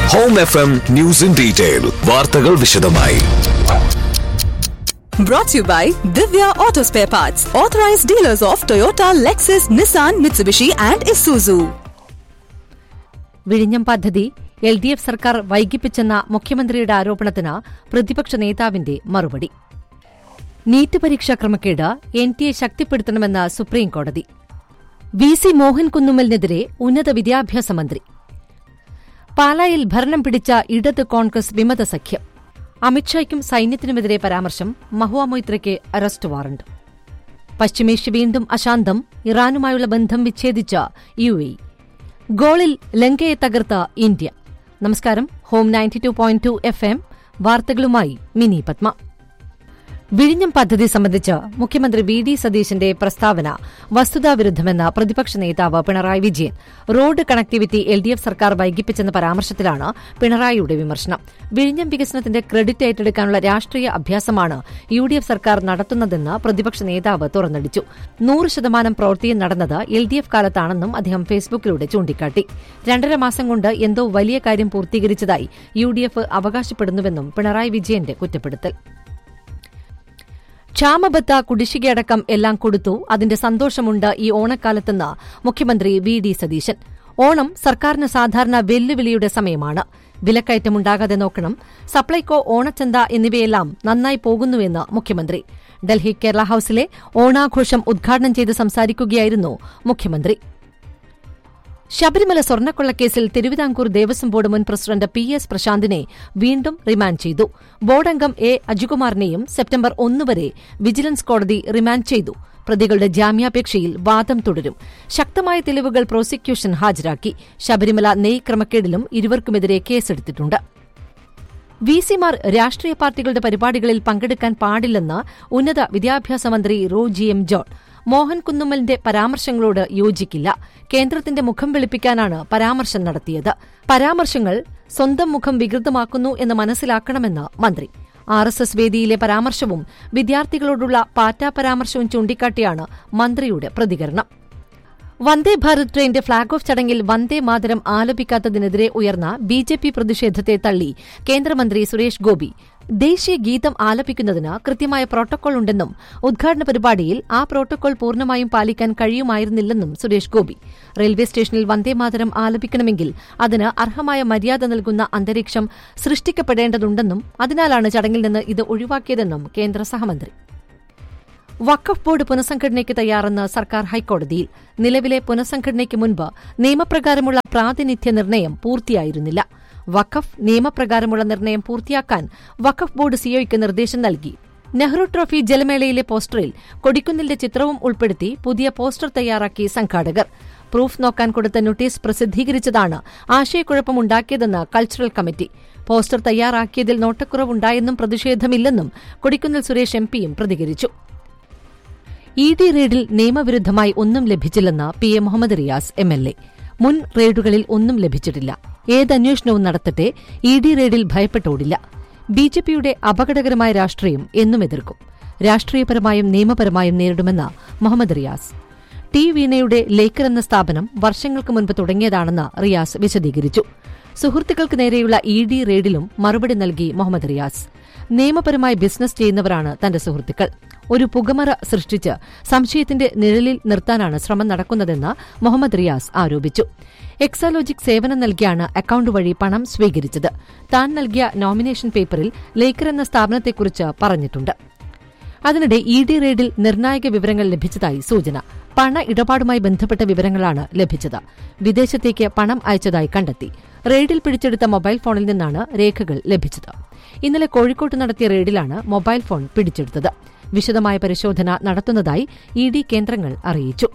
Home F M news in detail വാർത്തകൾ വിശദമായി Brought to you by Divya Auto Spare Parts, authorized dealers of Toyota, Lexus, Nissan, Mitsubishi, and Isuzu. വിഴിഞ്ഞം പദ്ധതി L D F സർക്കാർ വൈകിപ്പിച്ചെന്ന മുഖ്യമന്ത്രിയുടെ ആരോപണത്തിന് പ്രതിപക്ഷ നേതാവിന്റെ മറുപടി നീറ്റ് പരീക്ഷാ ക്രമക്കേട് എൻ ടി എ ശക്തിപ്പെടുത്തണമെന്ന് സുപ്രീംകോടതി വി സി മോഹൻ കുന്നുമ്മലിനെതിരെ ഉന്നത വിദ്യാഭ്യാസ മന്ത്രി പാലായിൽ ഭരണം പിടിച്ച ഇടത് കോൺഗ്രസ് വിമത സഖ്യം അമിത്ഷായ്ക്കും സൈന്യത്തിനുമെതിരെ പരാമർശം മഹുവ മൊയ്ത്രയ്ക്ക് അറസ്റ്റ് വാറണ്ട് പശ്ചിമേഷ്യ വീണ്ടും അശാന്തം ഇറാനുമായുള്ള ബന്ധം വിച്ഛേദിച്ച യു എ ഗോളിൽ ലങ്കയെ തകർത്ത ഇന്ത്യ നമസ്കാരം Home ninety two point two F M വാർത്തകളുമായി മിനി പത്മ വിഴിഞ്ഞം പദ്ധതി സംബന്ധിച്ച് മുഖ്യമന്ത്രി വി ഡി സതീശന്റെ പ്രസ്താവന വസ്തുതാവിരുദ്ധമെന്ന് പ്രതിപക്ഷ നേതാവ് Pinarayi Vijayan road connectivity L D F സർക്കാർ വൈകിപ്പിച്ചെന്ന പരാമർശത്തിലാണ് പിണറായിയുടെ വിമർശനം വിഴിഞ്ഞം വികസനത്തിന്റെ ക്രെഡിറ്റ് ഏറ്റെടുക്കാനുള്ള രാഷ്ട്രീയ അഭ്യാസമാണ് യു ഡി എഫ് സർക്കാർ നടത്തുന്നതെന്ന് പ്രതിപക്ഷ നേതാവ് തുറന്നടിച്ചു നൂറ് ശതമാനം പ്രവൃത്തിയും നടന്നത് എൽ ഡി എഫ് കാലത്താണെന്നും അദ്ദേഹം ഫേസ്ബുക്കിലൂടെ ചൂണ്ടിക്കാട്ടി രണ്ടര മാസം കൊണ്ട് എന്തോ വലിയ കാര്യം പൂർത്തീകരിച്ചതായി യു ഡി എഫ് അവകാശപ്പെടുന്നുവെന്നും പിണറായി വിജയന്റെ കുറ്റപ്പെടുത്തൽ ക്ഷാമബത്ത കുടിശ്ശികയടക്കം എല്ലാം കൊടുത്തു അതിന്റെ സന്തോഷമുണ്ട് ഈ ഓണക്കാലത്തെന്ന് മുഖ്യമന്ത്രി വി ഡി സതീശൻ ഓണം സർക്കാരിന് സാധാരണ വെല്ലുവിളിയുടെ സമയമാണ് വിലക്കയറ്റമുണ്ടാകാതെ നോക്കണം സപ്ലൈകോ ഓണച്ചന്ത എന്നിവയെല്ലാം നന്നായി പോകുന്നുവെന്ന് മുഖ്യമന്ത്രി ഡൽഹി കേരള ഹൌസിലെ ഓണാഘോഷം ഉദ്ഘാടനം ചെയ്ത് സംസാരിക്കുകയായിരുന്നു മുഖ്യമന്ത്രി ശബരിമല സ്വർണ്ണക്കൊള്ളക്കേസിൽ തിരുവിതാംകൂർ ദേവസ്വം ബോർഡ് മുൻ പ്രസിഡന്റ് പി എസ് പ്രശാന്തിനെ വീണ്ടും റിമാൻഡ് ചെയ്തു ബോർഡംഗം എ അജികുമാറിനെയും സെപ്റ്റംബർ ഒന്ന് വരെ വിജിലൻസ് കോടതി റിമാൻഡ് ചെയ്തു പ്രതികളുടെ ജാമ്യാപേക്ഷയിൽ വാദം തുടരും ശക്തമായ തെളിവുകൾ പ്രോസിക്യൂഷൻ ഹാജരാക്കി ശബരിമല നെയ് ക്രമക്കേടിലും ഇരുവർക്കുമെതിരെ കേസെടുത്തിട്ടുണ്ട് വി സിമാർ രാഷ്ട്രീയ പാർട്ടികളുടെ പരിപാടികളിൽ പങ്കെടുക്കാൻ പാടില്ലെന്ന് ഉന്നത വിദ്യാഭ്യാസ മന്ത്രി റോ ജി എം ജോൺ മോഹൻ കുന്നുമ്മലിന്റെ പരാമർശങ്ങളോട് യോജിക്കില്ല കേന്ദ്രത്തിന്റെ മുഖം വെളുപ്പിക്കാനാണ് പരാമർശം നടത്തിയത് പരാമർശങ്ങൾ സ്വന്തം മുഖം വികൃതമാക്കുന്നു എന്ന് മനസ്സിലാക്കണമെന്ന് മന്ത്രി ആർ എസ് എസ് വേദിയിലെ പരാമർശവും വിദ്യാർത്ഥികളോടുള്ള പാറ്റാ പരാമർശവും ചൂണ്ടിക്കാട്ടിയാണ് മന്ത്രിയുടെ പ്രതികരണം വന്ദേ ഭാരത് ട്രെയിന്റെ ഫ്ളാഗ് ഓഫ് ചടങ്ങിൽ വന്ദേ മാതരം ആലപിക്കാത്തതിനെതിരെ ഉയർന്ന ബി ജെ പി പ്രതിഷേധത്തെ തള്ളി കേന്ദ്രമന്ത്രി സുരേഷ് ഗോപി ദേശീയ ഗീതം ആലപിക്കുന്നതിന് കൃത്യമായ പ്രോട്ടോകോൾ ഉണ്ടെന്നും ഉദ്ഘാടന പരിപാടിയിൽ ആ പ്രോട്ടോകോൾ പൂർണ്ണമായും പാലിക്കാൻ കഴിയുമായിരുന്നില്ലെന്നും സുരേഷ് ഗോപി റെയിൽവേ സ്റ്റേഷനിൽ വന്ദേമാതരം ആലപിക്കണമെങ്കിൽ അതിന് അർഹമായ മര്യാദ നൽകുന്ന അന്തരീക്ഷം സൃഷ്ടിക്കപ്പെടേണ്ടതുണ്ടെന്നും അതിനാലാണ് ചടങ്ങിൽ നിന്ന് ഇത് ഒഴിവാക്കിയതെന്നും കേന്ദ്ര സഹമന്ത്രി വഖഫ് ബോർഡ് പുനഃസംഘടനയ്ക്ക് തയ്യാറെന്ന് സർക്കാർ ഹൈക്കോടതിയിൽ നിലവിലെ പുനഃസംഘടനയ്ക്ക് മുൻപ് നിയമപ്രകാരമുള്ള പ്രാതിനിധ്യ നിർണയം പൂർത്തിയായിരുന്നില്ല വഖഫ് നിയമപ്രകാരമുള്ള നിർണയം പൂർത്തിയാക്കാൻ വഖഫ് ബോർഡ് സിഒയ്ക്ക് നിർദ്ദേശം നൽകി നെഹ്റു ട്രോഫി ജലമേളയിലെ പോസ്റ്ററിൽ കൊടിക്കുന്നിലിന്റെ ചിത്രവും ഉൾപ്പെടുത്തി പുതിയ പോസ്റ്റർ തയ്യാറാക്കി സംഘാടകർ പ്രൂഫ് നോക്കാൻ കൊടുത്ത നോട്ടീസ് പ്രസിദ്ധീകരിച്ചതാണ് ആശയക്കുഴപ്പമുണ്ടാക്കിയതെന്ന് കൾച്ചറൽ കമ്മിറ്റി പോസ്റ്റർ തയ്യാറാക്കിയതിൽ നോട്ടക്കുറവുണ്ടായെന്നും പ്രതിഷേധമില്ലെന്നും കൊടിക്കുന്നിൽ സുരേഷ് എം പിയും പ്രതികരിച്ചു ഇ ഡി റെയ്ഡിൽ നിയമവിരുദ്ധമായി ഒന്നും ലഭിച്ചില്ലെന്ന് P A Muhammad Riyas M L A മുൻ റെയ്ഡുകളിൽ ഒന്നും ലഭിച്ചിട്ടില്ല ഏത് അന്വേഷണവും നടത്തട്ടെ ഇ ഡി റെയ്ഡിൽ ഭയപ്പെട്ടോടില്ല ബി ജെ പിയുടെ അപകടകരമായ രാഷ്ട്രീയം എന്നും എതിർക്കും രാഷ്ട്രീയപരമായും നിയമപരമായും നേരിടുമെന്ന് മുഹമ്മദ് റിയാസ് ടി വീണയുടെ ലേക്കർ എന്ന സ്ഥാപനം വർഷങ്ങൾക്ക് മുൻപ് തുടങ്ങിയതാണെന്ന് റിയാസ് വിശദീകരിച്ചു സുഹൃത്തുക്കൾക്ക് നേരെയുള്ള ഇ ഡി റെയ്ഡിലും മറുപടി നൽകി മുഹമ്മദ് റിയാസ് നിയമപരമായി ബിസിനസ് ചെയ്യുന്നവരാണ് തന്റെ സുഹൃത്തുക്കൾ ഒരു പുകമറ സൃഷ്ടിച്ച് സംശയത്തിന്റെ നിഴലിൽ നിർത്താനാണ് ശ്രമം നടക്കുന്നതെന്ന് മുഹമ്മദ് റിയാസ് ആരോപിച്ചു എക്സാലോജിക് സേവനം നൽകിയാണ് അക്കൌണ്ട് വഴി പണം സ്വീകരിച്ചത് താൻ നൽകിയ നോമിനേഷൻ പേപ്പറിൽ ലേക്കർ എന്ന സ്ഥാപനത്തെക്കുറിച്ച് പറഞ്ഞിട്ടുണ്ട് അതിനിടെ ഇ ഡി റെയ്ഡിൽ നിർണായക വിവരങ്ങൾ ലഭിച്ചതായി സൂചന പണ ഇടപാടുമായി ബന്ധപ്പെട്ട വിവരങ്ങളാണ് ലഭിച്ചത് വിദേശത്തേക്ക് പണം അയച്ചതായി കണ്ടെത്തി റെയ്ഡിൽ പിടിച്ചെടുത്ത മൊബൈൽ ഫോണിൽ നിന്നാണ് രേഖകൾ ലഭിച്ചത് ഇന്നലെ കോഴിക്കോട്ട് നടത്തിയ റെയ്ഡിലാണ് മൊബൈൽ ഫോൺ പിടിച്ചെടുത്തത് വിശദമായ പരിശോധന നടത്തുന്നതായി ഇ ഡി കേന്ദ്രങ്ങൾ അറിയിച്ചു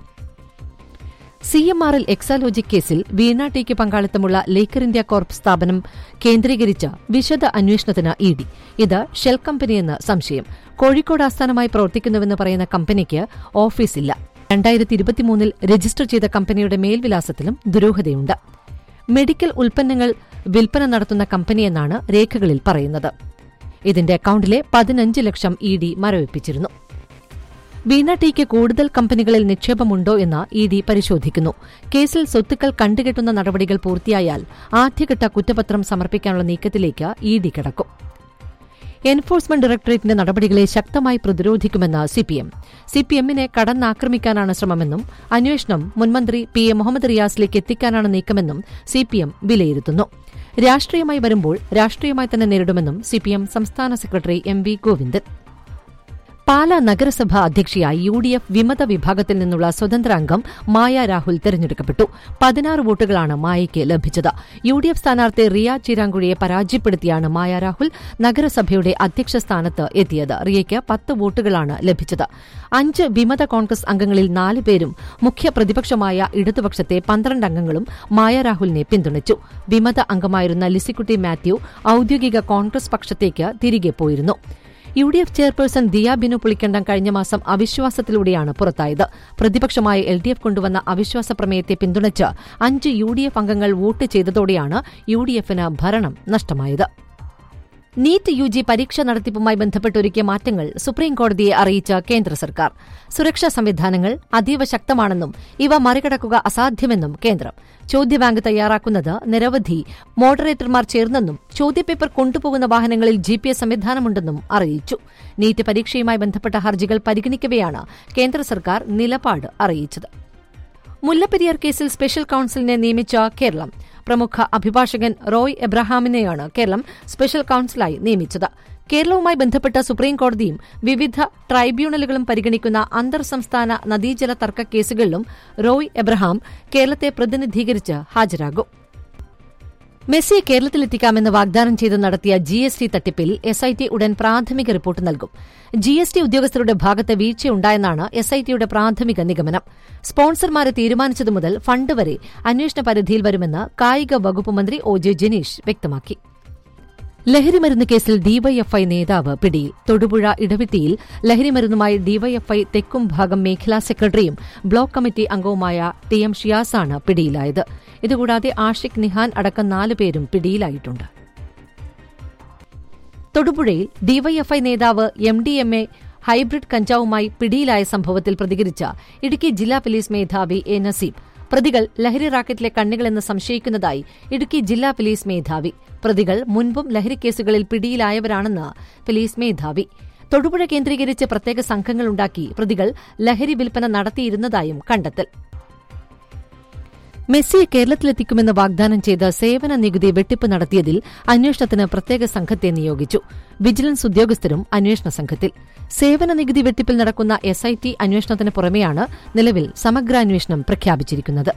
C M R L Exalogic കേസിൽ വീണ ടിക്ക് പങ്കാളിത്തമുള്ള ലേക്കർ ഇന്ത്യ കോർപ്പ് സ്ഥാപനം കേന്ദ്രീകരിച്ച വിശദ അന്വേഷണത്തിന് ഇ ഡി ഇത് ഷെൽ കമ്പനിയെന്ന് സംശയം കോഴിക്കോട് ആസ്ഥാനമായി പ്രവർത്തിക്കുന്നുവെന്ന് പറയുന്ന കമ്പനിക്ക് ഓഫീസില്ല രണ്ടായിരത്തി ഇരുപത്തിമൂന്നിൽ രജിസ്റ്റർ ചെയ്ത കമ്പനിയുടെ മേൽവിലാസത്തിലും ദുരൂഹതയുണ്ട് മെഡിക്കൽ ഉൽപ്പന്നങ്ങൾ വിൽപ്പന നടത്തുന്ന കമ്പനിയെന്നാണ് രേഖകളിൽ പറയുന്നത് ഇതിന്റെ അക്കൌണ്ടിലെ പതിനഞ്ച് ലക്ഷം ഇ ഡി മരവിപ്പിച്ചിരുന്നു വീണ ടിക്ക് കൂടുതൽ കമ്പനികളിൽ നിക്ഷേപമുണ്ടോ എന്ന് ഇ ഡി പരിശോധിക്കുന്നു കേസിൽ സ്വത്തുക്കൾ കണ്ടുകെട്ടുന്ന നടപടികൾ പൂർത്തിയായാൽ ആദ്യഘട്ട കുറ്റപത്രം സമർപ്പിക്കാനുള്ള നീക്കത്തിലേക്ക് ഇ ഡി കടക്കും എൻഫോഴ്സ്മെന്റ് ഡയറക്ടറേറ്റിന്റെ നടപടികളെ ശക്തമായി പ്രതിരോധിക്കുമെന്ന് സിപിഎം സിപിഎമ്മിനെ കടന്നാക്രമിക്കാനാണ് ശ്രമമെന്നും അന്വേഷണം മുൻമന്ത്രി പി എ മുഹമ്മദ് റിയാസിലേക്ക് എത്തിക്കാനാണ് നീക്കമെന്നും സിപിഎം വിലയിരുത്തുന്നു രാഷ്ട്രീയമായി വരുമ്പോൾ രാഷ്ട്രീയമായി തന്നെ നേരിടുമെന്നും സിപിഎം സംസ്ഥാന secretary M V Govindan Pala നഗരസഭ അധ്യക്ഷയായി യു ഡി എഫ് വിമത വിഭാഗത്തിൽ നിന്നുള്ള സ്വതന്ത്ര അംഗം മായ രാഹുൽ തെരഞ്ഞെടുക്കപ്പെട്ടു പതിനാറ് വോട്ടുകളാണ് മായയ്ക്ക് ലഭിച്ചത് യു ഡി എഫ് സ്ഥാനാർത്ഥി റിയ ചിരാങ്കുഴിയെ പരാജയപ്പെടുത്തിയാണ് മായ രാഹുൽ നഗരസഭയുടെ അധ്യക്ഷ സ്ഥാനത്ത് എത്തിയത് റിയയ്ക്ക് പത്ത് വോട്ടുകളാണ് ലഭിച്ചത് അഞ്ച് വിമത കോൺഗ്രസ് അംഗങ്ങളിൽ നാല് പേരും മുഖ്യ പ്രതിപക്ഷമായ ഇടതുപക്ഷത്തെ പന്ത്രണ്ട് അംഗങ്ങളും മായ രാഹുലിനെ പിന്തുണച്ചു വിമത അംഗമായിരുന്ന ലിസിക്കുട്ടി മാത്യു ഔദ്യോഗിക കോൺഗ്രസ് പക്ഷത്തേക്ക് തിരികെ പോയിരുന്നു U D F chairperson Diya Binu Pulikkandam കഴിഞ്ഞ മാസം അവിശ്വാസത്തിലൂടെയാണ് പുറത്തായത് പ്രതിപക്ഷമായ എൽ ഡി എഫ് കൊണ്ടുവന്ന അവിശ്വാസ പ്രമേയത്തെ പിന്തുണച്ച് അഞ്ച് യു ഡി എഫ് അംഗങ്ങൾ വോട്ട് ചെയ്തതോടെയാണ് യു ഡി എഫിന് ഭരണം നഷ്ടമായത് നീറ്റ് യു ജി പരീക്ഷ നടത്തിപ്പുമായി ബന്ധപ്പെട്ടൊരുക്കിയ മാറ്റങ്ങൾ സുപ്രീംകോടതിയെ അറിയിച്ച കേന്ദ്ര സർക്കാർ സുരക്ഷാ സംവിധാനങ്ങൾ അതീവ ശക്തമാണെന്നും ഇവ മറികടക്കുക അസാധ്യമെന്നും കേന്ദ്രം ചോദ്യബാങ്ക് തയ്യാറാക്കുന്നത് നിരവധി മോഡറേറ്റർമാർ ചേർന്നെന്നും ചോദ്യപേപ്പർ കൊണ്ടുപോകുന്ന വാഹനങ്ങളിൽ ജി പി എസ് സംവിധാനമുണ്ടെന്നും അറിയിച്ചു നീറ്റ് പരീക്ഷയുമായി ബന്ധപ്പെട്ട ഹർജികൾ പരിഗണിക്കവെയാണ് കേന്ദ്ര സർക്കാർ നിലപാട് അറിയിച്ചത് മുല്ലപ്പെരിയാർ കേസിൽ സ്പെഷ്യൽ കൌൺസിലിനെ നിയമിച്ച കേരളം പ്രമുഖ അഭിഭാഷകൻ റോയ് എബ്രഹാമിനെയാണ് കേരളം സ്പെഷ്യൽ കൌൺസിലായി നിയമിച്ചത് കേരളവുമായി ബന്ധപ്പെട്ട സുപ്രീംകോടതിയും വിവിധ ട്രൈബ്യൂണലുകളും പരിഗണിക്കുന്ന അന്തർ സംസ്ഥാന നദീജല തർക്ക കേസുകളിലും റോയ് എബ്രഹാം കേരളത്തെ പ്രതിനിധീകരിച്ച് ഹാജരാകും മെസ്സിയെ കേരളത്തിലെത്തിക്കാമെന്ന് വാഗ്ദാനം ചെയ്ത് നടത്തിയ ജി എസ് ടി തട്ടിപ്പിൽ എസ് ഐ ടി ഉടൻ പ്രാഥമിക റിപ്പോർട്ട് നൽകും ജി എസ് ടി ഉദ്യോഗസ്ഥരുടെ ഭാഗത്ത് വീഴ്ചയുണ്ടായെന്നാണ് എസ് ഐ ടിയുടെ പ്രാഥമിക നിഗമനം സ്പോൺസർമാരെ തീരുമാനിച്ചതു മുതൽ ഫണ്ട് വരെ അന്വേഷണ പരിധിയിൽ വരുമെന്ന് കായിക വകുപ്പ് മന്ത്രി ഒ ജെ ജനീഷ് വ്യക്തമാക്കി ലഹരിമരുന്ന് കേസിൽ ഡിവൈഎഫ്ഐ നേതാവ് പിടിയിൽ തൊടുപുഴ ഇടവിട്ടിയിൽ ലഹരിമരുന്നുമായി ഡിവൈഎഫ്ഐ തെക്കും ഭാഗം മേഖലാ സെക്രട്ടറിയും ബ്ലോക്ക് കമ്മിറ്റി അംഗവുമായ ടി എം ഷിയാസാണ് പിടിയിലായത് ഇതുകൂടാതെ ആഷിഖ് നിഹാൻ അടക്കം നാല് പേരും പിടിയിലായിട്ടുണ്ട് തൊടുപുഴയിൽ ഡിവൈഎഫ്ഐ നേതാവ് M D M A hybrid കഞ്ചാവുമായി പിടിയിലായ സംഭവത്തിൽ പ്രതികരിച്ച ഇടുക്കി ജില്ലാ പോലീസ് മേധാവി എ നസീം പ്രതികൾ ലഹരി റാക്കറ്റിലെ കണ്ണികളെന്ന് സംശയിക്കുന്നതായി ഇടുക്കി ജില്ലാ പോലീസ് മേധാവി പ്രതികൾ മുൻപും ലഹരി കേസുകളിൽ പിടിയിലായവരാണെന്ന് പോലീസ് മേധാവി തൊടുപുഴ കേന്ദ്രീകരിച്ച് പ്രത്യേക സംഘങ്ങളുണ്ടാക്കി പ്രതികൾ ലഹരി വിൽപ്പന നടത്തിയിരുന്നതായും കണ്ടെത്തൽ മെസ്സിയെ കേരളത്തിലെത്തിക്കുമെന്ന് വാഗ്ദാനം ചെയ്ത സേവന നികുതി വെട്ടിപ്പ് നടത്തിയതിൽ അന്വേഷണത്തിന് പ്രത്യേക സംഘത്തെ നിയോഗിച്ചു വിജിലൻസ് ഉദ്യോഗസ്ഥരും അന്വേഷണ സംഘത്തിൽ സേവന നികുതി വെട്ടിപ്പിൽ നടക്കുന്ന എസ് ഐ ടി അന്വേഷണത്തിന് പുറമെയാണ് നിലവിൽ സമഗ്രാന്വേഷണം പ്രഖ്യാപിച്ചിരിക്കുന്നത്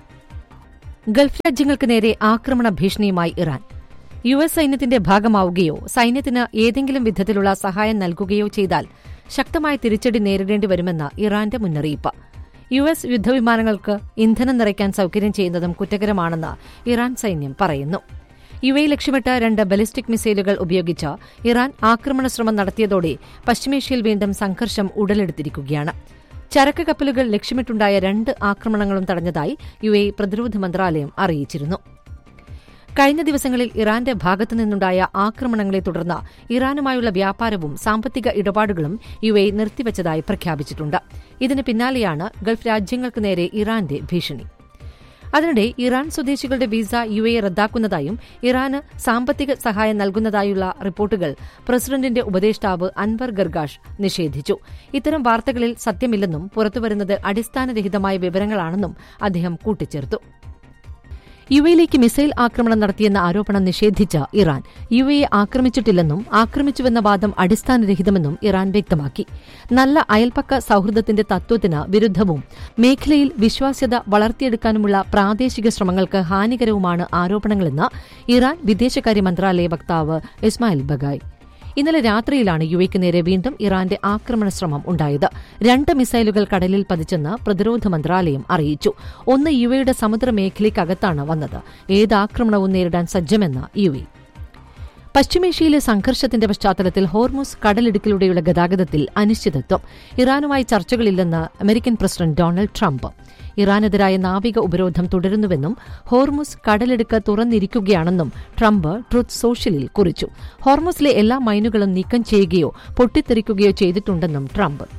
ഗൾഫ് രാജ്യങ്ങൾക്ക് നേരെ ആക്രമണ ഭീഷണിയുമായി ഇറാൻ യു എസ് സൈന്യത്തിന്റെ ഭാഗമാവുകയോ സൈന്യത്തിന് ഏതെങ്കിലും വിധത്തിലുള്ള സഹായം നൽകുകയോ ചെയ്താൽ ശക്തമായ തിരിച്ചടി നേരിടേണ്ടി വരുമെന്ന് ഇറാന്റെ മുന്നറിയിപ്പ് യു എസ് യുദ്ധവിമാനങ്ങൾക്ക് ഇന്ധനം നിറയ്ക്കാൻ സൌകര്യം ചെയ്യുന്നതും കുറ്റകരമാണെന്ന് ഇറാൻ സൈന്യം പറയുന്നു യു എ ലക്ഷ്യമിട്ട് രണ്ട് ബലിസ്റ്റിക് മിസൈലുകൾ ഉപയോഗിച്ച് ഇറാൻ ആക്രമണ ശ്രമം നടത്തിയതോടെ പശ്ചിമേഷ്യയിൽ വീണ്ടും സംഘർഷം ഉടലെടുത്തിരിക്കുകയാണ് ചരക്ക് കപ്പലുകൾ ലക്ഷ്യമിട്ടുണ്ടായ രണ്ട് ആക്രമണങ്ങളും തടഞ്ഞതായി യു എ പ്രതിരോധ മന്ത്രാലയം അറിയിച്ചിരുന്നു കഴിഞ്ഞ ദിവസങ്ങളിൽ ഇറാന്റെ ഭാഗത്തു നിന്നുണ്ടായ ആക്രമണങ്ങളെ തുടർന്ന് ഇറാനുമായുള്ള വ്യാപാരവും സാമ്പത്തിക ഇടപാടുകളും യു എ നിർത്തിവച്ചതായി പ്രഖ്യാപിച്ചിട്ടുണ്ട് ഇതിന് പിന്നാലെയാണ് ഗൾഫ് രാജ്യങ്ങൾക്ക് നേരെ ഇറാന്റെ ഭീഷണി അതിനിടെ ഇറാൻ സ്വദേശികളുടെ വിസ യു എ റദ്ദാക്കുന്നതായും ഇറാന് സാമ്പത്തിക സഹായം നൽകുന്നതായുള്ള റിപ്പോർട്ടുകൾ പ്രസിഡന്റിന്റെ ഉപദേഷ്ടാവ് അൻവർ ഗർഗാഷ് നിഷേധിച്ചു ഇത്തരം വാർത്തകളിൽ സത്യമില്ലെന്നും പുറത്തുവരുന്നത് അടിസ്ഥാനരഹിതമായ വിവരങ്ങളാണെന്നും അദ്ദേഹം കൂട്ടിച്ചേർത്തു യു എയിലേക്ക് മിസൈൽ ആക്രമണം നടത്തിയെന്ന ആരോപണം നിഷേധിച്ച ഇറാൻ യു എയെ ആക്രമിച്ചിട്ടില്ലെന്നും ആക്രമിച്ചുവെന്ന വാദം അടിസ്ഥാനരഹിതമെന്നും ഇറാൻ വ്യക്തമാക്കി നല്ല അയൽപ്പക്ക സൌഹൃദത്തിന്റെ തത്വത്തിന് വിരുദ്ധവും മേഖലയിൽ വിശ്വാസ്യത വളർത്തിയെടുക്കാനുമുള്ള പ്രാദേശിക ശ്രമങ്ങൾക്ക് ഹാനികരവുമാണ് ആരോപണങ്ങളെന്ന് ഇറാൻ വിദേശകാര്യ മന്ത്രാലയ വക്താവ് ഇസ്മായിൽ ബഗായ് ഇന്നലെ രാത്രിയിലാണ് യു എക്ക് നേരെ വീണ്ടും ഇറാന്റെ ആക്രമണ ശ്രമം ഉണ്ടായത് രണ്ട് മിസൈലുകൾ കടലിൽ പതിച്ചെന്ന് പ്രതിരോധ മന്ത്രാലയം അറിയിച്ചു ഒന്ന് യു എയുടെ സമുദ്രമേഖലയ്ക്കകത്താണ് വന്നത് ഏത് ആക്രമണവും നേരിടാൻ സജ്ജമെന്ന് യു എ പശ്ചിമേഷ്യയിലെ സംഘർഷത്തിന്റെ പശ്ചാത്തലത്തിൽ ഹോർമുസ് കടലിടുക്കിലൂടെയുള്ള ഗതാഗതത്തിൽ അനിശ്ചിതത്വം ഇറാനുമായി ചർച്ചകളില്ലെന്ന് അമേരിക്കൻ പ്രസിഡന്റ് ഡൊണാൾഡ് ട്രംപ് ഇറാനെതിരായ നാവിക ഉപരോധം തുടരുന്നുവെന്നും ഹോർമുസ് കടലിടുക്ക് തുറന്നിരിക്കുകയാണെന്നും ട്രംപ് ട്രുത്ത് സോഷ്യലിൽ കുറിച്ചു ഹോർമുസിലെ എല്ലാ മൈനുകളും നീക്കം ചെയ്യുകയോ പൊട്ടിത്തെറിക്കുകയോ ചെയ്തിട്ടുണ്ടെന്നും ട്രംപ്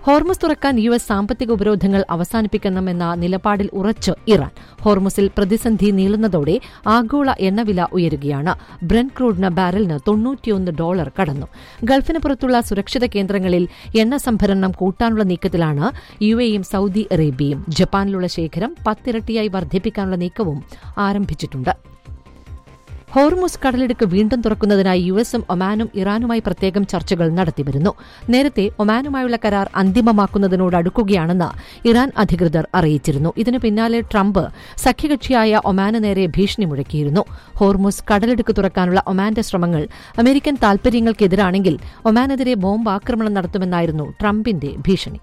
ഹോർമുസ് തുറക്കാൻ യു എസ് സാമ്പത്തിക ഉപരോധങ്ങൾ അവസാനിപ്പിക്കണമെന്ന നിലപാടിൽ ഉറച്ച് ഇറാൻ ഹോർമുസിൽ പ്രതിസന്ധി നീളുന്നതോടെ ആഗോള എണ്ണവില ഉയരുകയാണ് ബ്രൻ ക്രൂഡിന് ബാരലിന് തൊണ്ണൂറ്റിയൊന്ന് ഡോളർ കടന്നു ഗൾഫിന് പുറത്തുള്ള സുരക്ഷിത കേന്ദ്രങ്ങളിൽ എണ്ണ സംഭരണം കൂട്ടാനുള്ള നീക്കത്തിലാണ് യു എയും സൌദി അറേബ്യയും ജപ്പാനിലുള്ള ശേഖരം പത്തിരട്ടിയായി വർദ്ധിപ്പിക്കാനുള്ള നീക്കവും ആരംഭിച്ചിട്ടുണ്ട് ഹോർമുസ് കടലിടുക്ക് വീണ്ടും തുറക്കുന്നതിനായി യു എസും ഒമാനും ഇറാനുമായി പ്രത്യേകം ചർച്ചകൾ നടത്തിവരുന്നു നേരത്തെ ഒമാനുമായുള്ള കരാർ അന്തിമമാക്കുന്നതിനോട് അടുക്കുകയാണെന്ന് ഇറാൻ അധികൃതർ അറിയിച്ചിരുന്നു ഇതിനു പിന്നാലെ ട്രംപ് സഖ്യകക്ഷിയായ ഒമാന് നേരെ ഭീഷണി മുഴക്കിയിരുന്നു ഹോർമുസ് കടലിടുക്ക് തുറക്കാനുള്ള ഒമാന്റെ ശ്രമങ്ങൾ അമേരിക്കൻ താൽപര്യങ്ങൾക്കെതിരാണെങ്കിൽ ഒമാനെതിരെ ബോംബ് ആക്രമണം നടത്തുമെന്നായിരുന്നു ട്രംപിന്റെ ഭീഷണി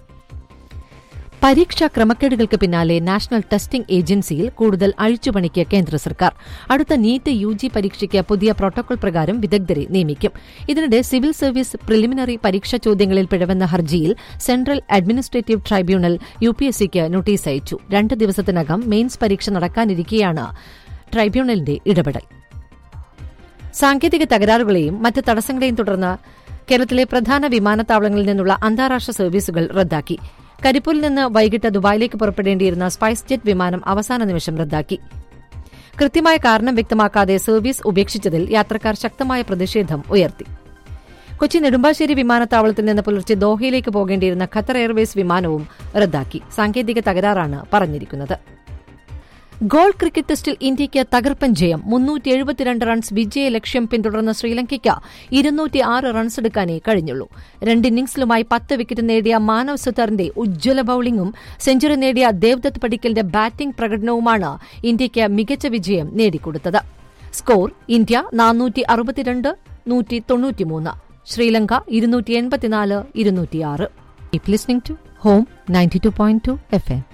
പരീക്ഷാ ക്രമക്കേടുകൾക്ക് പിന്നാലെ നാഷണൽ ടെസ്റ്റിംഗ് ഏജൻസിയിൽ കൂടുതൽ അഴിച്ചുപണിക്ക് കേന്ദ്ര സർക്കാർ അടുത്ത നീറ്റ് യു ജി പരീക്ഷയ്ക്ക് പുതിയ പ്രോട്ടോകോൾ പ്രകാരം വിദഗ്ധരെ നിയമിക്കും ഇതിനിടെ സിവിൽ സർവീസ് പ്രിലിമിനറി പരീക്ഷാ ചോദ്യങ്ങളിൽ പിഴവെന്ന ഹർജിയിൽ central administrative tribunal U P S സിക്ക് നോട്ടീസ് അയച്ചു രണ്ട് ദിവസത്തിനകം മെയിൻസ് പരീക്ഷ നടക്കാനിരിക്കെയാണ് ട്രൈബ്യൂണലിന്റെ ഇടപെടൽ സാങ്കേതിക തകരാറുകളെയും മറ്റ് തടസ്സങ്ങളെയും തുടർന്ന് കേരളത്തിലെ പ്രധാന വിമാനത്താവളങ്ങളിൽ നിന്നുള്ള അന്താരാഷ്ട്ര സർവീസുകൾ റദ്ദാക്കി കരിപ്പൂരിൽ നിന്ന് വൈകിട്ട് ദുബായിലേക്ക് പുറപ്പെടേണ്ടിയിരുന്ന സ്പൈസ് ജെറ്റ് വിമാനം അവസാന നിമിഷം റദ്ദാക്കി കൃത്യമായ കാരണം വ്യക്തമാക്കാതെ സർവീസ് ഉപേക്ഷിച്ചതിൽ യാത്രക്കാർ ശക്തമായ പ്രതിഷേധം ഉയർത്തി കൊച്ചി നെടുമ്പാശ്ശേരി വിമാനത്താവളത്തിൽ നിന്ന് പുലർച്ചെ ദോഹയിലേക്ക് പോകേണ്ടിയിരുന്ന ഖത്തർ എയർവേസ് വിമാനവും റദ്ദാക്കി സാങ്കേതിക തകരാറാണ് പറഞ്ഞിരിക്കുന്നത് ഗോൾ ക്രിക്കറ്റ് ടെസ്റ്റിൽ ഇന്ത്യയ്ക്ക് തകർപ്പൻ ജയം മുന്നൂറ്റി എഴുപത്തിരണ്ട് റൺസ് വിജയ ലക്ഷ്യം പിന്തുടർന്ന ശ്രീലങ്കയ്ക്ക് ഇരുന്നൂറ്റി ആറ് റൺസ് എടുക്കാനേ കഴിഞ്ഞുള്ളൂ രണ്ട് ഇന്നിംഗ്സിലുമായി പത്ത് വിക്കറ്റ് നേടിയ മാനവ് സുതാറിന്റെ ഉജ്ജ്വല ബൌളിംഗും സെഞ്ചുറി നേടിയ ദേവ്ദത്ത് പടിക്കലിന്റെ ബാറ്റിംഗ് പ്രകടനവുമാണ് ഇന്ത്യയ്ക്ക് മികച്ച വിജയം നേടിക്കൊടുത്തത് സ്കോർ ഇന്ത്യ നാനൂറ്റി അറുപത്തിരണ്ട് നൂറ്റി തൊണ്ണൂറ്റിമൂന്ന് ശ്രീലങ്ക ഇരുന്നൂറ്റി എൺപത്തിനാല് ഇരുന്നൂറ്റിയാറ് listening to Home ninety two point two F M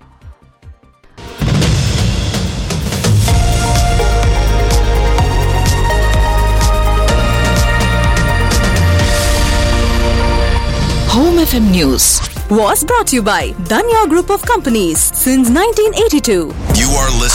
Home FM News was brought to you by Danya Group of Companies since 1982. You are listening.